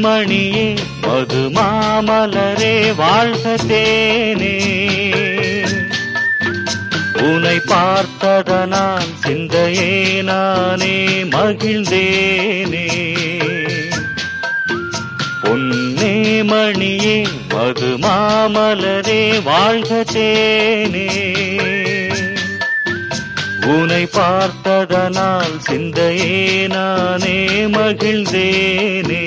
மணியே மது மாமலரே வாழ்க தேனே உனை பார்த்ததனால் சிந்தையே நானே மகிழ்ந்தேனே பொன்னே மணியே மது மாமலரே வாழ்க தேனே உனை பார்த்ததனால் சிந்தையே நானே மகிழ்ந்தேனே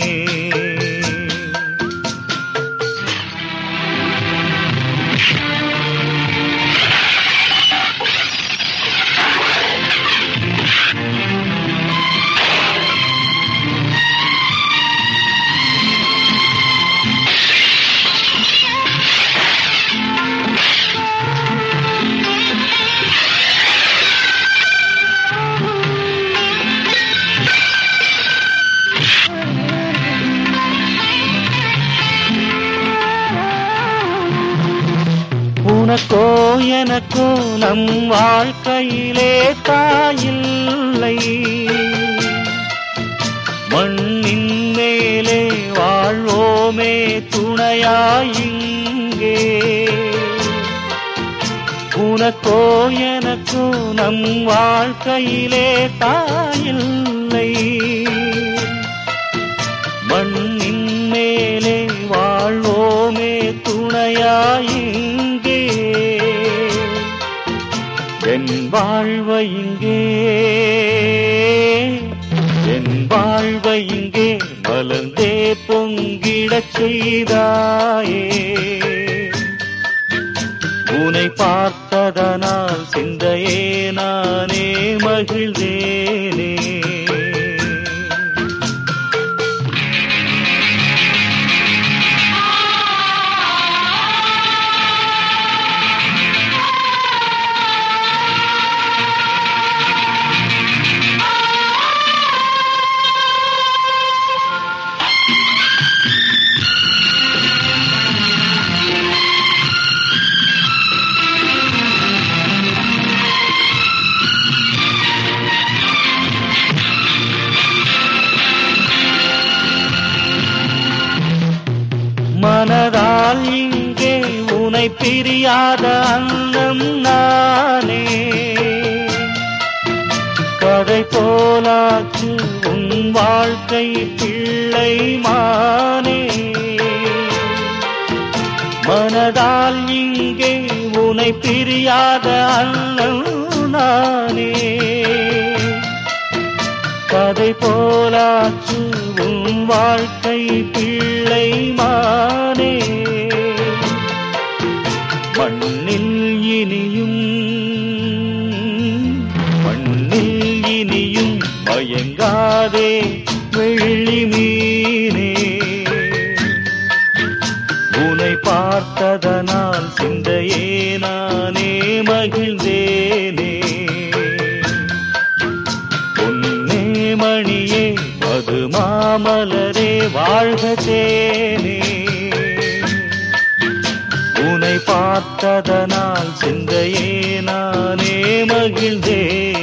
உனக்கோ எனக்கோ நம் வாழ்க்கையிலே தாயில்லை மண்ணின் மேலே வாழ்வோமே துணையாயிங்கே உனக்கோ எனக்கோ நம் வாழ்க்கையிலே தாயில்லை மண்ணின் மேலே வாழ்வோமே துணையாயிங்கே என் வாழ்வை இங்கே என் வாழ்வை இங்கே மலர்ந்தே பொங்கிடச் செய்தாயே உனை பார்த்ததனால் சிந்தையே நானே மகிழ்ந்தேனே மனதால் இங்கே உனை பிரியாத அன்னம் நானே கதை போலாச்சு உன் வாழ்க்கை பிள்ளை மானே மனதால் இங்கே உனை பிரியாத அன்னம் நானே கதை போலாச்சு உன் வாழ்க்கை பிள்ளை மானே மண்ணில் இனியும் மண்ணில் இனியும் மயங்காதே வெள்ளி மீனே உனை பார்த்ததனால் சிந்தையே நானே மகிழ்ந்தேனே பொன்னே மணியே மது மாமலரே வாழ்க தேனே உனை பார்த்ததனால் சிந்தையே நானே மகிழ்ந்தேனே